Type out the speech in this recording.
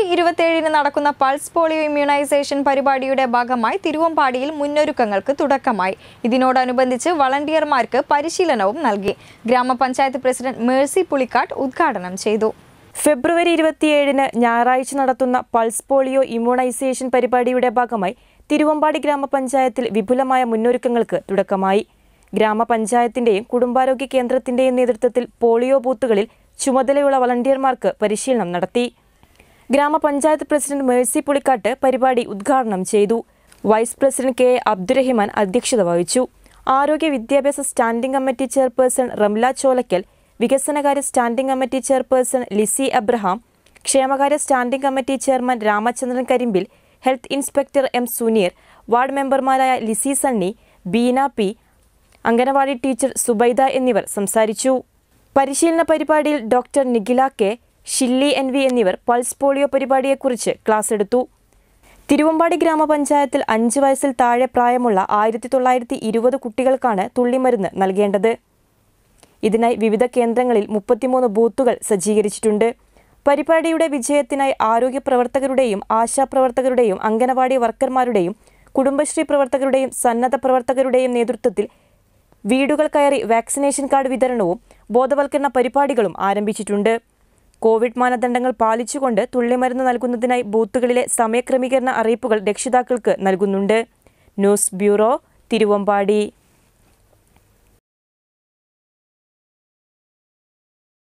ഇരുപത്തിയേഴിന് നടക്കുന്ന pulse polio immunisation പരിപാടിയുടെ ഭാഗമായി തിരുവമ്പാടിയിൽ മുന്നൊരുക്കങ്ങൾക്ക് തുടക്കമായി ഇതിനോടനുബന്ധിച്ച് വളണ്ടിയർമാർക്ക് പരിശീലനവും നൽകി ഗ്രാമപഞ്ചായത്ത് പ്രസിഡന്റ് മേഴ്സി പുളിക്കാട്ട് ഉദ്ഘാടനം ചെയ്തു ഫെബ്രുവരി ഇരുപത്തിയേഴിന് ഞായറാഴ്ച നടത്തുന്ന പൾസ് പോളിയോ ഇമ്മ്യൂണൈസേഷൻ പരിപാടിയുടെ ഭാഗമായി തിരുവമ്പാടി ഗ്രാമപഞ്ചായത്തിൽ വിപുലമായ മുന്നൊരുക്കങ്ങൾക്ക് തുടക്കമായി ഗ്രാമപഞ്ചായത്തിന്റെയും കുടുംബാരോഗ്യ കേന്ദ്രത്തിന്റെയും നേതൃത്വത്തിൽ പോളിയോ ബൂത്തുകളിൽ ചുമതലയുള്ള വളണ്ടിയർമാർക്ക് പരിശീലനം നടത്തി ഗ്രാമപഞ്ചായത്ത് പ്രസിഡന്റ് മേഴ്സി പുളിക്കാട്ട് പരിപാടി ഉദ്ഘാടനം ചെയ്തു vice president K A Abdurahiman അധ്യക്ഷത വഹിച്ചു ആരോഗ്യ വിദ്യാഭ്യാസ standing committee chairperson Ramla Cholakkal വികസനകാര്യ standing committee chairperson Lissy Abraham ക്ഷേമകാര്യ standing committee chairman Ramachandran Karimbil health inspector M Suneer ward മെമ്പർമാരായ ലിസി സണ്ണി ബീന പി അംഗനവാടി ടീച്ചർ സുബൈദ എന്നിവർ സംസാരിച്ചു പരിശീലന പരിപാടിയിൽ doctor Nikhila K Shilly N V എന്നിവർ പൾസ് പോളിയോ പരിപാടിയെക്കുറിച്ച് ക്ലാസ് എടുത്തു തിരുവമ്പാടി ഗ്രാമപഞ്ചായത്തിൽ അഞ്ച് വയസ്സിൽ താഴെ പ്രായമുള്ള ആയിരത്തി തൊള്ളായിരത്തി ഇരുപത് കുട്ടികൾക്കാണ് തുള്ളിമരുന്ന് നൽകേണ്ടത് ഇതിനായി വിവിധ കേന്ദ്രങ്ങളിൽ മുപ്പത്തിമൂന്ന് ബൂത്തുകൾ സജ്ജീകരിച്ചിട്ടുണ്ട് പരിപാടിയുടെ വിജയത്തിനായി ആരോഗ്യ പ്രവർത്തകരുടെയും ആശാപ്രവർത്തകരുടെയും അംഗനവാടി വർക്കർമാരുടെയും കുടുംബശ്രീ പ്രവർത്തകരുടെയും സന്നദ്ധ പ്രവർത്തകരുടെയും നേതൃത്വത്തിൽ വീടുകൾ കയറി വാക്സിനേഷൻ കാർഡ് വിതരണവും ബോധവൽക്കരണ പരിപാടികളും ആരംഭിച്ചിട്ടുണ്ട് കോവിഡ് മാനദണ്ഡങ്ങൾ പാലിച്ചുകൊണ്ട് തുള്ളിമരുന്ന് നൽകുന്നതിനായി ബൂത്തുകളിലെ സമയക്രമീകരണ അറിയിപ്പുകൾ രക്ഷിതാക്കൾക്ക് നൽകുന്നുണ്ട് ന്യൂസ് ബ്യൂറോ തിരുവമ്പാടി